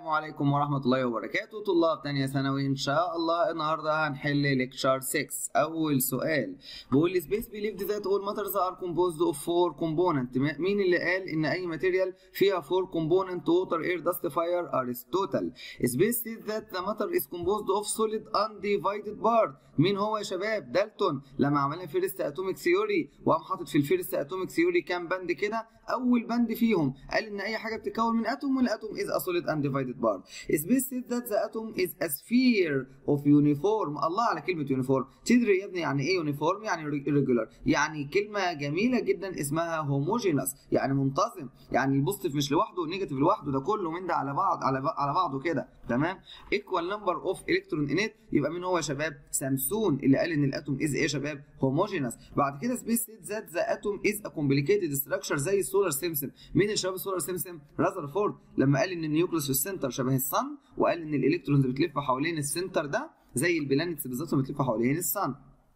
السلام عليكم ورحمة الله وبركاته طلاب تانية ثانوي إن شاء الله النهاردة هنحل ليكتشر 6 أول سؤال بيقول لي سبيس believed that all matters are composed of four component مين اللي قال إن أي ماتيريال فيها four component water air dust fire أرسطوطل سبيس said that the matter is composed of solid undivided part مين هو يا شباب دالتون لما عملنا فيرست اتوميك ثيوري وقام حاطط في الفيرست اتوميك ثيوري كام بند كده اول بند فيهم قال ان اي حاجه بتتكون من اتوم والاتوم is a solid undivided part space said that the atom is a sphere of uniform الله على كلمه يونيفورم تدري يا ابني يعني ايه يونيفورم يعني irregular يعني كلمه جميله جدا اسمها homogeneous يعني منتظم يعني البوزيتيف مش لوحده والنيجاتيف لوحده ده كله من ده على بعض على على بعضه كده تمام equal number of electron in it يبقى مين هو يا شباب سامسون اللي قال ان الاتوم از ايه يا شباب هوموجينس بعد كده سبيس سيد ذات ذا اتوم از ا كومبليكيتد ستراكشر زي السولار سيمسون مين اللي شباب السولار سيمسون رازرفورد لما قال ان النيوكليوس في السنتر شبه الصن وقال ان الالكترونز بتلف حوالين السنتر ده زي البلانيتس بالظبط بتلف حوالين الصن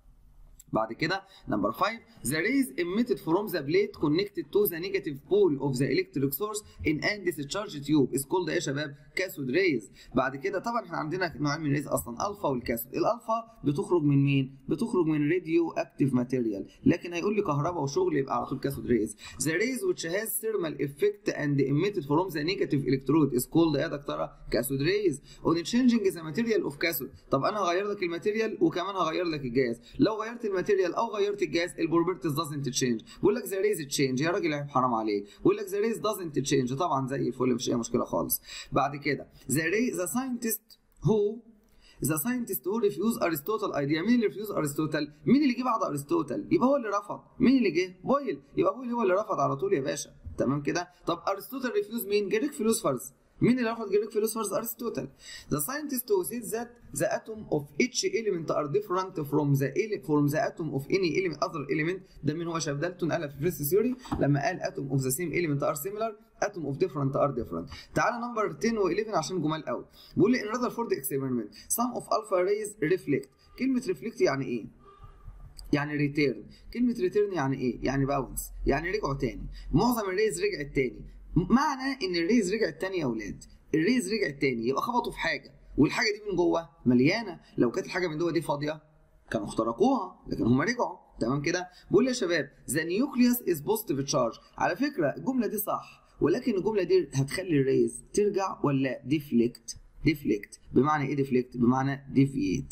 بعد كده نمبر 5 the rays emitted from the plate connected to the negative pole of the electric source in an discharge tube is called ايه يا شباب كاثود ريز بعد كده طبعا احنا عندنا نوعين من الريز اصلا الفا والكاثود الالفا بتخرج من مين بتخرج من راديو اكتيف ماتيريال لكن هيقول لي كهرباء وشغل يبقى على طول كاثود ريز the rays which has thermal effect and emitted from the negative electrode is called ايه يا دكتوره كاثود ريز on changing the material of cathode طب انا هغير لك الماتيريال وكمان هغير لك الجاز لو غيرت الماتيريال او غيرت الجاز البروبرتيز دازنت تشينج بيقول لك ذا ريز تشينج يا راجل حرام عليك بيقول لك ذا ريز دازنت تشينج طبعا زي الفل مفيش اي مشكله خالص بعد كده ذا ريز ذا ساينتست هو ذا ساينتست هو ريفيوز ارسطوطل ايديا مين اللي ريفيوز ارسطوطل مين اللي جه بعد ارسطوطل يبقى هو اللي رفض مين اللي جه بويل يبقى بويل هو اللي رفض على طول يا باشا تمام كده طب ارسطوطل ريفيوز مين جريك فيلوسفرز مين اللي رفض جريك فيلوسفرز ارسطوطل the scientist who said that the atom of each element are different from the from the atom of any element other element ده مين هو شاف دالتون قالها في فيرست ثيوري لما قال atom of the same element are similar atom of different are different تعالى نمبر 10 و11 عشان جمال قوي بيقول لي in Rutherford experiment some of alpha rays reflect كلمه reflect يعني ايه يعني ريتيرن كلمة ريتيرن يعني ايه؟ يعني باونس يعني رجعوا تاني معظم الريز رجعت تاني معنى ان الريز رجعت تاني يا اولاد الريز رجعت تاني يبقى خبطوا في حاجه والحاجه دي من جوه مليانه لو كانت الحاجه من جوه دي فاضيه كانوا اخترقوها لكن هم رجعوا تمام كده بقول يا شباب ذا نيوكليوس از بوزيتيف تشارج على فكره الجمله دي صح ولكن الجمله دي هتخلي الريز ترجع ولا ديفليكت ديفليكت بمعنى ايه ديفليكت بمعنى ديفييت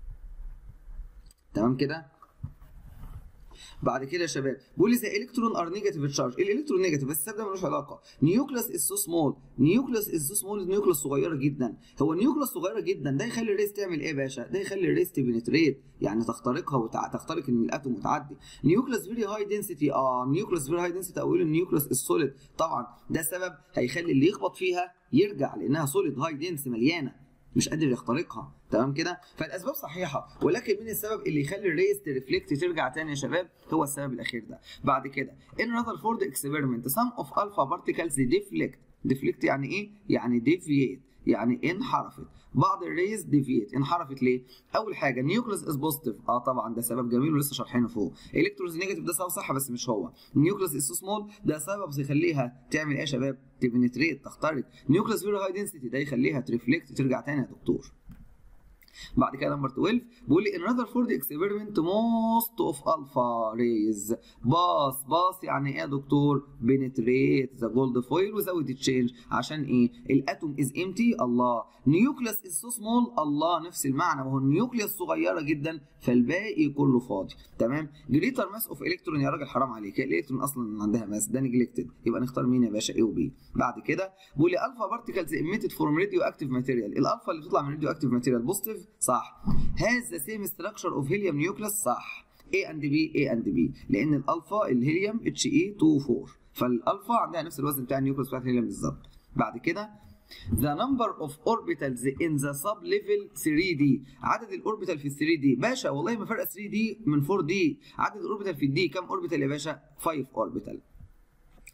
تمام كده بعد كده يا شباب بيقول لي ذا الكترون ار نيجاتيف تشارج الالكترون نيجاتيف بس السبب ده ملوش علاقه نيوكليوس از سو سمول نيوكليوس از سو سمول نيوكليوس صغيره جدا هو النيوكليوس صغيره جدا ده يخلي الريس تعمل ايه يا باشا ده يخلي الريس تبنتريت يعني تخترقها وتخترق ان الاتوم وتعدي نيوكليوس فيري هاي دنسيتي اه نيوكليوس فيري هاي دنسيتي او النيوكليوس السوليد طبعا ده سبب هيخلي اللي يخبط فيها يرجع لانها سوليد هاي دنس مليانه مش قادر يخترقها تمام كده فالاسباب صحيحه ولكن من السبب اللي يخلي الريس ترفلكت ترجع تاني يا شباب هو السبب الاخير ده بعد كده ان رذرفورد اكسبيرمنت سم اوف الفا بارتيكلز ديفليكت ديفليكت يعني ايه يعني ديفييت يعني انحرفت بعض الريز ديفيت انحرفت ليه؟ اول حاجه نيوكليس از بوزيتيف اه طبعا ده سبب جميل ولسه شارحينه فوق الكترونز نيجاتيف ده سبب صح بس مش هو نيوكليس از سمول ده سبب يخليها تعمل ايه يا شباب؟ تبنتريت تخترق نيوكليس فيري هاي دنسيتي ده يخليها ترفلكت ترجع تاني يا دكتور بعد كده نمبر 12 بيقول لي in Rutherford experiment most of alpha rays باص باص يعني ايه يا دكتور penetrate the gold foil without change عشان ايه الاتوم is empty الله نيوكليوس is so small الله نفس المعنى وهو النيوكليوس صغيره جدا فالباقي كله فاضي تمام جريتر ماس اوف الكترون يا راجل حرام عليك الالكترون اصلا عندها ماس ده نجلكتد يبقى نختار مين يا باشا ايه وبي بعد كده بيقول لي الفا بارتيكلز emitted from radioactive material الالفا اللي بتطلع من radioactive material بوزيتيف صح has the same structure of helium nucleus صح A and B A and B لأن الألفا الهيليوم اتش اي 2 4 فالألفا عندها نفس الوزن بتاع النيوكليوس بتاع الهيليوم بالظبط بعد كده The number of orbitals in the sub-level 3D عدد الاوربيتال في 3D باشا والله ما فرق 3D من 4D عدد الاوربيتال في الدي كام اوربيتال يا باشا 5 اوربيتال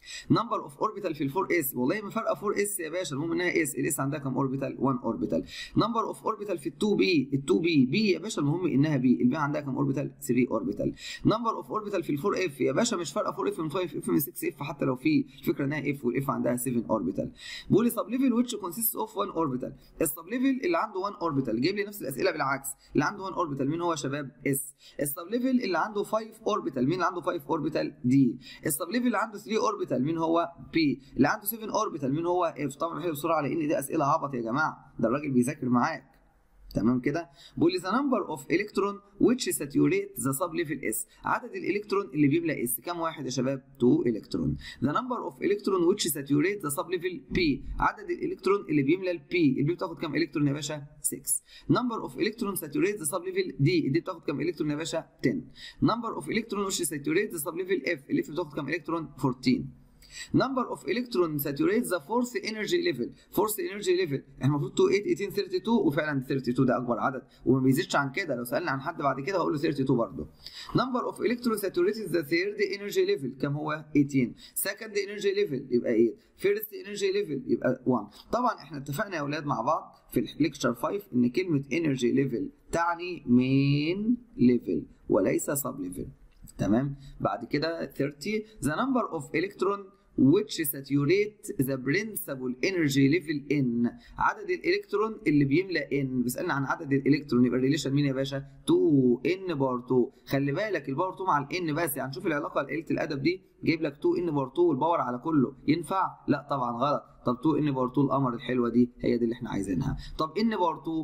نمبر اوف اوربيتال في الفور اس والله ما فارقه 4 اس يا باشا المهم انها اس الاس عندها كام اوربيتال 1 اوربيتال نمبر اوف اوربيتال في ال2 بي ال2 بي بي يا باشا المهم انها بي البي عندها كام اوربيتال 3 اوربيتال نمبر اوف اوربيتال في الفور اف يا باشا مش فارقه 4 اف من 5 اف من 6 اف حتى لو في الفكره انها اف والاف عندها 7 اوربيتال بيقول لي سب ليفل which consists of 1 اوربيتال السب ليفل اللي عنده 1 اوربيتال جايب لي نفس الاسئله بالعكس اللي عنده 1 اوربيتال مين هو يا شباب اس السب ليفل اللي عنده 5 اوربيتال مين اللي عنده 5 اوربيتال دي السب ليفل اللي عنده 3 اوربيتال مين هو بي اللي عنده 7 اوربيتال مين هو اف طبعا احنا بسرعه لان دي اسئله عبط يا جماعه ده الراجل بيذاكر معاك تمام كده بيقول لي ذا نمبر اوف الكترون which saturate the sub level s عدد الالكترون اللي بيملى اس كام واحد يا شباب 2 الكترون ذا نمبر اوف الكترون which saturate the sub level p عدد الالكترون اللي بيملى البي البي بتاخد كام الكترون يا باشا 6 نمبر اوف الكترون saturate the sub level d دي بتاخد كام الكترون يا باشا 10 نمبر اوف الكترون which saturate the sub level f الاف بتاخد كام الكترون 14 number of electron saturate the fourth energy level fourth energy level احنا المفروض 2 8 18 32 وفعلا 32 ده اكبر عدد وما بيزيدش عن كده لو سالنا عن حد بعد كده هقول له 32 برضه number of electron saturated the third energy level كم هو 18 second energy level يبقى 8 first energy level يبقى 1 طبعا احنا اتفقنا يا اولاد مع بعض في الليكتشر 5 ان كلمه energy level تعني main level وليس sub level تمام بعد كده 30 the number of electron which saturate the principal energy level n عدد الالكترون اللي بيملى n بيسالنا عن عدد الالكترون يبقى الريليشن مين يا باشا 2 n بار 2 خلي بالك الباور 2 مع الان بس يعني شوف العلاقه لقيله الادب دي جايب لك 2 n بار 2 والباور على كله ينفع لا طبعا غلط طب 2 n بار 2 القمر الحلوه دي هي دي اللي احنا عايزينها طب n بار 2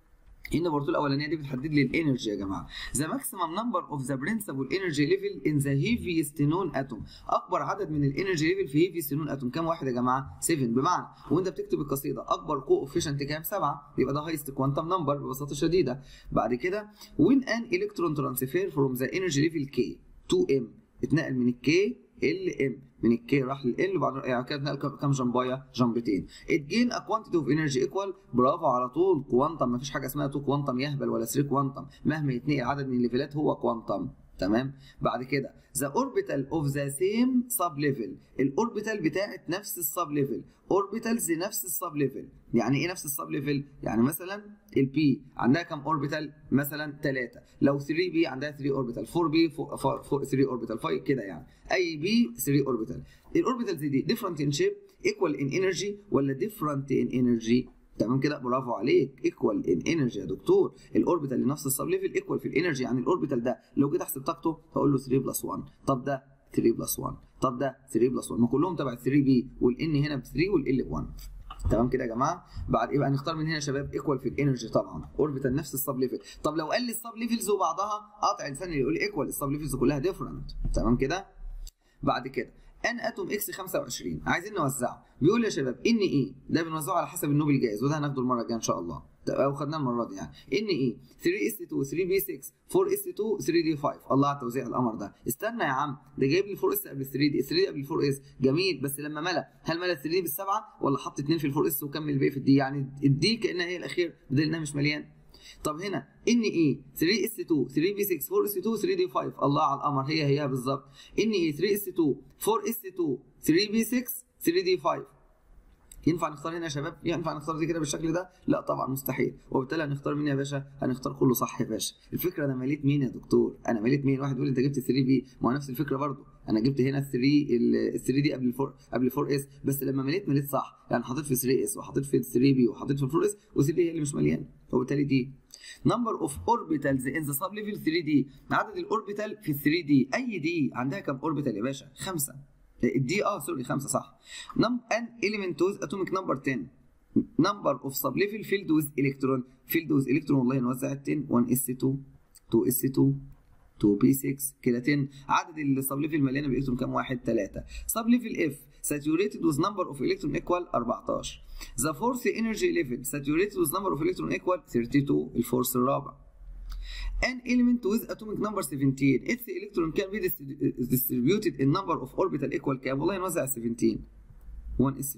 ان برضو الاولانيه دي بتحدد لي الانرجي يا جماعه ذا ماكسيمم نمبر اوف ذا برنسبل انرجي ليفل ان ذا هيفيست نون اتوم اكبر عدد من الانرجي ليفل في هيفيست نون اتوم كام واحد يا جماعه 7 بمعنى وانت بتكتب القصيده اكبر كوفيشنت كام 7 يبقى ده هايست كوانتم نمبر ببساطه شديده بعد كده وين ان الكترون ترانسفير فروم ذا انرجي ليفل كي 2 ام اتنقل من الكي ال ام من الكي راح لل وبعدين يعني كده اتنقل كام جمبايه جمبتين اتجين ا كوانتيتي اوف انرجي ايكوال برافو على طول كوانتم مفيش حاجه اسمها 2 كوانتم يهبل ولا 3 كوانتم مهما يتنقل عدد من الليفلات هو كوانتم تمام بعد كده ذا اوربيتال اوف ذا سيم سب ليفل الاوربيتال بتاعت نفس السب ليفل اوربيتالز نفس السب ليفل يعني ايه نفس السب ليفل يعني مثلا البي عندها كام اوربيتال مثلا 3 لو 3 بي عندها 3 اوربيتال 4 بي 3 اوربيتال 5 كده يعني اي بي 3 اوربيتال الاوربيتالز دي ديفرنت ان شيب ايكوال ان انرجي ولا ديفرنت ان انرجي تمام كده برافو عليك ايكوال ان انرجي يا دكتور الاوربيتال اللي نفس السب ليفل ايكوال في الانرجي يعني الاوربيتال ده لو جيت احسب طاقته هقول له 3 بلس 1 طب ده 3 بلس 1 طب ده 3 بلس 1 ما كلهم تبع 3 بي والان هنا ب 3 والال ب 1 تمام كده يا جماعه بعد يبقى نختار من هنا يا شباب ايكوال في الانرجي طبعا اوربيتال نفس السب ليفل طب لو قال لي السب ليفلز وبعضها قطع لساني يقول لي ايكوال السب ليفلز كلها ديفرنت تمام كده بعد كده ان اتوم اكس 25 عايزين نوزعه بيقول يا شباب ان ايه ده بنوزعه على حسب النوبل جايز وده هناخده المره الجايه ان شاء الله او خدناه المره دي يعني ان ايه 3 اس 2 3 بي 6 4 اس 2 3 دي 5 الله على توزيع القمر ده استنى يا عم ده جايب لي 4 اس قبل 3 دي 3 دي قبل 4 اس جميل بس لما ملا هل ملا 3 دي بالسبعه ولا حط 2 في ال 4 اس وكمل الباقي في الدي يعني الدي كانها هي الاخير بدل انها مش مليان طب هنا ان اي 3 اس 2 3 بي 6 4 اس 2 3 دي 5 الله على القمر هي هي بالظبط ان اي 3 اس 2 4 اس 2 3 بي 6 3 دي 5 ينفع نختار هنا يا شباب ينفع نختار دي كده بالشكل ده لا طبعا مستحيل وبالتالي هنختار مين يا باشا هنختار كله صح يا باشا الفكره انا مليت مين يا دكتور انا مليت مين واحد يقول انت جبت 3 بي ما هو نفس الفكره برضو انا جبت هنا 3 ال 3 دي قبل ال 4 قبل 4 اس بس لما مليت مليت صح يعني حطيت في 3 اس وحطيت في 3 بي وحطيت في 4 اس و3 دي هي اللي مش مليانه وبالتالي دي نمبر اوف اوربيتالز ان ذا سب ليفل 3 دي عدد الاوربيتال في 3 دي اي دي عندها كام اوربيتال يا باشا خمسه الدي اه سوري خمسه صح نم ان اليمنت ويز اتوميك نمبر 10 نمبر اوف سب ليفل فيلد ويز الكترون فيلد ويز الكترون والله نوزع 10 1 اس 2 2 اس 2 2 بي 6 كده 10 عدد السب ليفل مليانه بالكترون كام واحد 3 سب ليفل اف saturated with number of electron equal 14 the fourth energy level saturated with number of electron equal 32 الفورس الرابع an element with atomic number 17 its electron can be distributed in number of orbital equal كام والله نوزع 17 1 s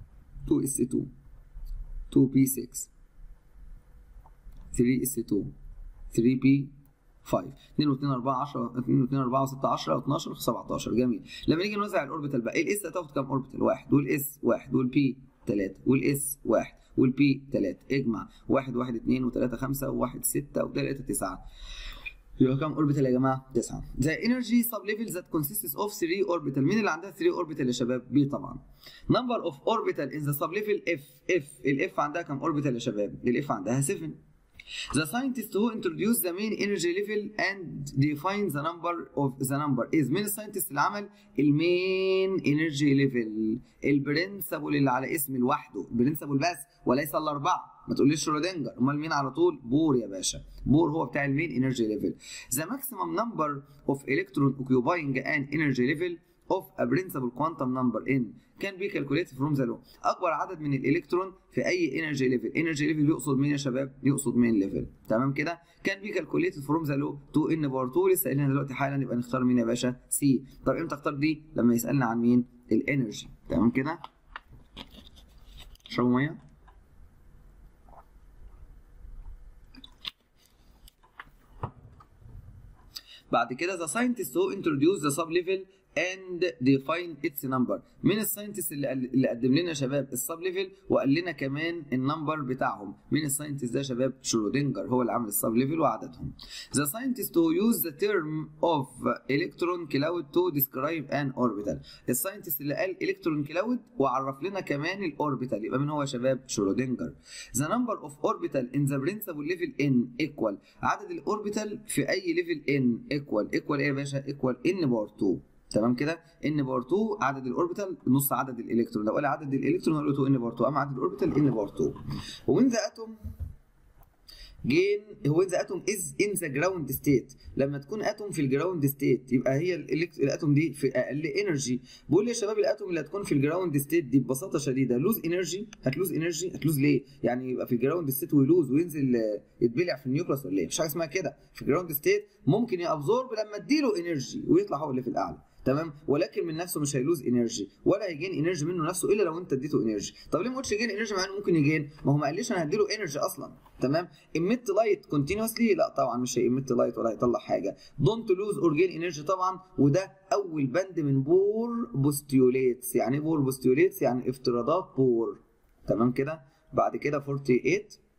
2 s 2 2 p 6 3 s 2 3 p 5 2 و2 4 10 2 و2 4 و6 10 و12 17 جميل لما نيجي نوزع الاوربيتال بقى الاس هتاخد كام اوربيتال؟ واحد والاس واحد والبي 3 والاس واحد والبي 3 اجمع 1 1 2 و3 5 و1 6 و3 9 يبقى كام اوربيتال يا جماعه؟ 9 The energy sublevel that consists of 3 orbital مين اللي عندها 3 اوربيتال يا شباب؟ بي طبعا number of orbital in the sublevel F F الاف عندها كام اوربيتال يا شباب؟ الاف عندها 7 The scientist who introduced the main energy level and defined the number of the number is مين الساينتست اللي عمل المين انرجي ليفل البرنسبل اللي على اسم لوحده البرنسبل بس وليس الاربعه ما تقوليش شرودنجر امال مين على طول بور يا باشا بور هو بتاع المين انرجي ليفل the maximum number of electron occupying an energy level of a principal quantum number in can be calculated from the law اكبر عدد من الالكترون في اي انرجي ليفل انرجي ليفل يقصد مين يا شباب يقصد مين ليفل تمام كده كان بي كالكوليتد فروم ذا لو تو ان باور 2 لسه قايلين دلوقتي حالا يبقى نختار مين يا باشا سي طب امتى اختار دي لما يسالنا عن مين الانرجي تمام كده اشربوا ميه بعد كده the scientist who introduced the sub level and define its number مين الساينتست اللي اللي قدم لنا يا شباب السب ليفل وقال لنا كمان النمبر بتاعهم مين الساينتست ده يا شباب شرودنجر هو اللي عامل السب ليفل وعددهم the scientist who used the term of electron cloud to describe an orbital الساينتست اللي قال electron cloud وعرف لنا كمان الاوربيتال يبقى مين هو يا شباب شرودنجر the number of orbital in the principal level n equal عدد الاوربيتال في اي ليفل n equal equal ايه يا باشا equal n باور 2 تمام كده ان باور 2 عدد الاوربيتال نص عدد الالكترون لو قال عدد الالكترون هقول له 2 ان باور 2 اما عدد الاوربيتال ان باور 2 وين ذا اتوم جين هو ذا اتوم از ان ذا جراوند ستيت لما تكون اتوم في الجراوند ستيت يبقى هي الاتوم دي في اقل انرجي بقول لي يا شباب الاتوم اللي هتكون في الجراوند ستيت دي ببساطه شديده لوز انرجي هتلوز انرجي هتلوز ليه يعني يبقى في الجراوند ستيت ويلوز وينزل يتبلع في النيوكلاس ولا ايه مفيش حاجه اسمها كده في الجراوند ستيت ممكن يابزورب لما اديله انرجي ويطلع هو اللي في الاعلى تمام ولكن من نفسه مش هيلوز انرجي ولا هيجين انرجي منه نفسه الا لو انت اديته انرجي طب ليه ما قلتش جين انرجي مع انه ممكن يجين ما هو ما قاليش انا هديله انرجي اصلا تمام emit لايت كونتينوسلي لا طبعا مش هيمت لايت ولا هيطلع حاجه دونت لوز اور جين انرجي طبعا وده اول بند من بور بوستيوليتس يعني بور بوستيوليتس يعني افتراضات بور تمام كده بعد كده 48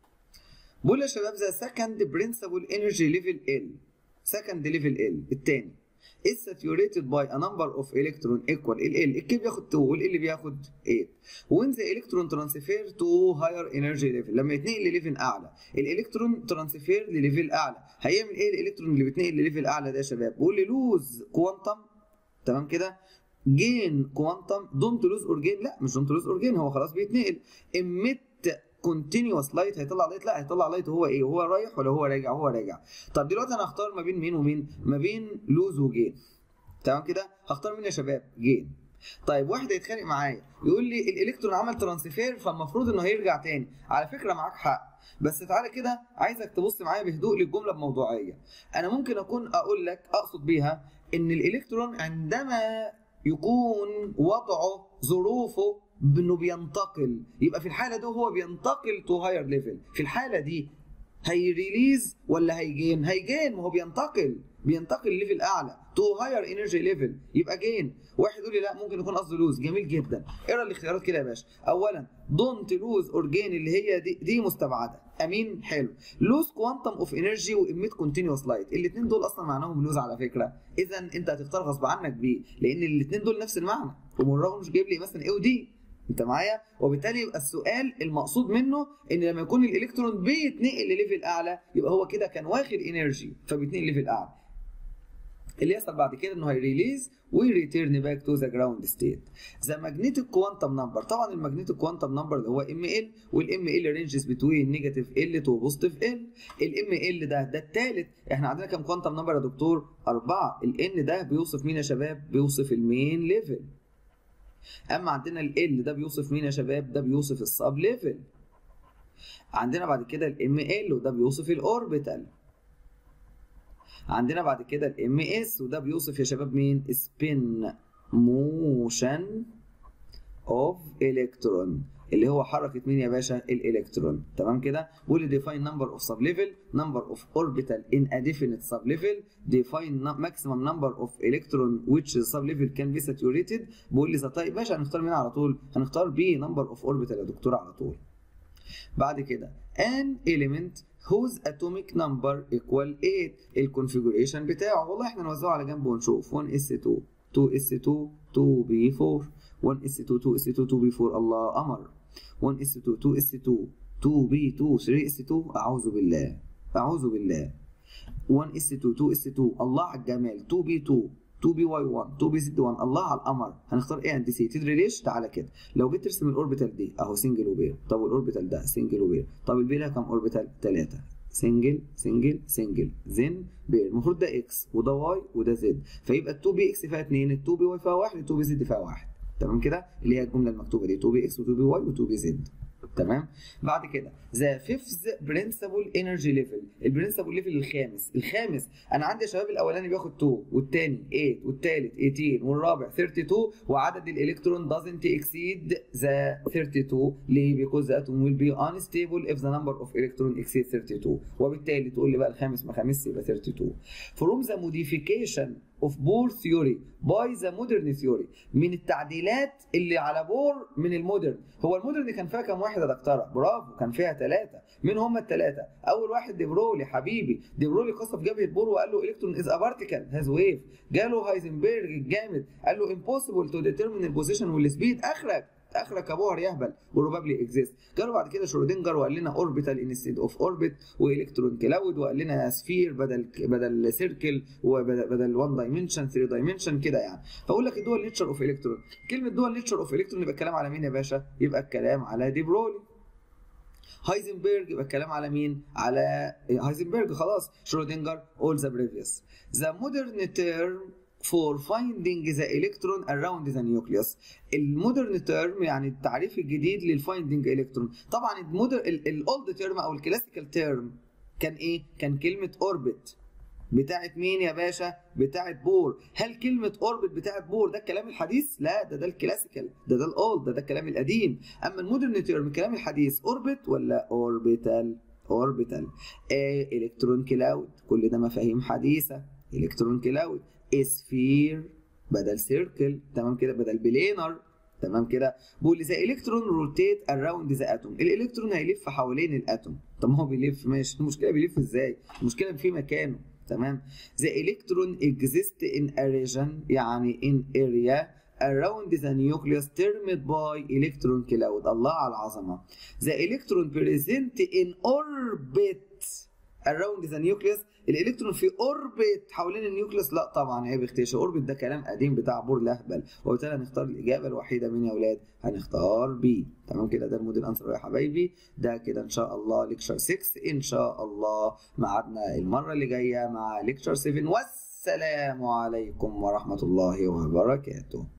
بقول يا شباب ذا سكند برنسبل انرجي ليفل ال سكند ليفل ال الثاني is saturated by a number of electron equal ال ال الكي بياخد 2 وال بياخد 8 when the electron transfer to higher energy level لما يتنقل لليفل اعلى الالكترون ترانسفير لليفل اعلى هيعمل ايه الالكترون اللي بيتنقل لليفل اعلى ده يا شباب بيقول لي لوز كوانتم تمام كده جين كوانتم دونت لوز اور جين لا مش دونت لوز اور جين هو خلاص بيتنقل emit كونتينوس لايت هيطلع لايت لا هيطلع لايت وهو ايه وهو رايح ولا هو راجع هو راجع طب دلوقتي انا هختار ما بين مين ومين ما بين لوز وجين تمام كده هختار مين يا شباب جين طيب واحد هيتخانق معايا يقول لي الالكترون عمل ترانسفير فالمفروض انه هيرجع تاني على فكره معاك حق بس تعالى كده عايزك تبص معايا بهدوء للجمله بموضوعيه انا ممكن اكون اقول لك اقصد بيها ان الالكترون عندما يكون وضعه ظروفه بانه بينتقل يبقى في الحاله دي هو بينتقل تو هاير ليفل في الحاله دي هيريليز ولا هيجين هيجين ما هو بينتقل بينتقل ليفل اعلى تو هاير انرجي ليفل يبقى جين واحد يقول لي لا ممكن يكون قصده لوز جميل جدا اقرا الاختيارات كده يا باشا اولا دونت لوز اور جين اللي هي دي دي مستبعده امين حلو لوز كوانتم اوف انرجي واميت كونتينوس لايت الاثنين دول اصلا معناهم لوز على فكره اذا انت هتختار غصب عنك بيه لان الاثنين دول نفس المعنى ومن مش جايب لي مثلا ايه ودي انت معايا وبالتالي يبقى السؤال المقصود منه ان لما يكون الالكترون بيتنقل لليفل اعلى يبقى هو كده كان واخد انرجي فبيتنقل ليفل اعلى اللي يحصل بعد كده انه هيريليز ويريتيرن باك تو ذا جراوند ستيت ذا ماجنتيك كوانتم نمبر طبعا الماجنتيك كوانتم نمبر اللي هو ام ال والام ال رينجز بتوين نيجاتيف ال تو بوزيتيف ال الام ال ده ده الثالث احنا عندنا كام كوانتم نمبر يا دكتور اربعه الان ده بيوصف مين يا شباب بيوصف المين ليفل اما عندنا ال ده بيوصف مين يا شباب ده بيوصف السب ليفل عندنا بعد كده الام ال وده بيوصف الاوربيتال عندنا بعد كده الام اس وده بيوصف يا شباب مين سبين موشن اوف الكترون اللي هو حركه مين يا باشا الالكترون تمام كده بيقول لي define number of sublevel number of orbital in a definite sublevel define maximum number of electron which sublevel can be saturated بيقول لي طيب باشا هنختار مين على طول هنختار بي number of orbital يا دكتور على طول بعد كده an element whose atomic number equal 8 الكونفيجريشن بتاعه والله احنا نوزعه على جنب ونشوف 1 s2 2 s2 2 b4 1 s2 2 s2 2 b4 الله قمر 1 s2 2 s2 2 b2 3 s2 اعوذ بالله اعوذ بالله 1 s2 2 s2 الله على الجمال 2 b2 2 بي واي 1 2 بي زد 1 الله على القمر هنختار ايه اند سي تدري ليش تعالى كده لو جيت ترسم الاوربيتال دي اهو سنجل وبير طب والاوربيتال ده سنجل وبير طب البي لها كام اوربيتال 3 سنجل سنجل سنجل زن بير المفروض ده اكس وده واي وده زد فيبقى ال 2 بي اكس فيها 2 ال 2 بي واي فيها 1 ال 2 بي زد فيها 1 تمام كده اللي هي الجمله المكتوبه دي 2 بي اكس و2 بي واي و2 بي زد تمام بعد كده ذا فيفث برنسبل انرجي ليفل البرنسبل ليفل الخامس الخامس انا عندي يا شباب الاولاني بياخد 2 والثاني 8 والثالث 18 والرابع 32 وعدد الالكترون doesn't exceed ذا 32 ليه because the atom will be unstable if the number of electron exceeds 32 وبالتالي تقول لي بقى الخامس ما خامس يبقى 32 from the modification of Bohr theory by the modern theory من التعديلات اللي على بور من المودرن هو المودرن كان فيها كام واحد يا دكتوره برافو كان فيها ثلاثه مين هم الثلاثه اول واحد ديبرولي حبيبي ديبرولي قصف جبهه بور وقال له الكترون از ا بارتيكل هاز ويف جاله هايزنبرج الجامد قال له impossible to determine البوزيشن والسبيد اخرك اخرك ابوهر يهبل بروبابلي اكزيست جاله بعد كده شرودنجر وقال لنا اوربيتال انستيد اوف اوربت والكترون كلاود وقال لنا سفير بدل بدل سيركل وبدل بدل 1 دايمنشن 3 دايمنشن كده يعني فاقول لك الدول نيتشر اوف الكترون كلمه دول نيتشر اوف الكترون يبقى الكلام على مين يا باشا يبقى الكلام على دي برولي هايزنبرج يبقى الكلام على مين؟ على هايزنبرج خلاص شرودنجر all the previous the modern term for finding the electron around the nucleus المودرن تيرم يعني التعريف الجديد للفايندنج الكترون طبعا المودر الاولد تيرم او الكلاسيكال تيرم كان ايه كان كلمه اوربت بتاعت مين يا باشا بتاعت بور هل كلمه اوربت بتاعت بور ده الكلام الحديث لا ده ده الكلاسيكال ده ده الاولد ده ده الكلام القديم اما المودرن تيرم الكلام الحديث اوربت ولا اوربيتال اوربيتال آه الكترون كلاود كل ده مفاهيم حديثه الكترون كلاود سفير بدل سيركل تمام كده بدل بلينر تمام كده بيقول لي ذا الكترون روتيت اراوند ذا اتوم الالكترون هيلف حوالين الاتوم طب ما هو بيلف ماشي المشكله بيلف ازاي المشكله في مكانه تمام ذا الكترون اكزيست ان ا ريجن يعني ان اريا around the nucleus termed by electron cloud الله على العظمه the electron present in orbit around the nucleus الالكترون في اوربت حوالين النيوكليوس لا طبعا عيب اختيار اوربت ده كلام قديم بتاع بور لهبل وبالتالي هنختار الاجابه الوحيده مين يا اولاد هنختار بي تمام كده ده الموديل انسر يا حبايبي ده كده ان شاء الله ليكشر 6 ان شاء الله ميعادنا المره اللي جايه مع ليكشر 7 والسلام عليكم ورحمه الله وبركاته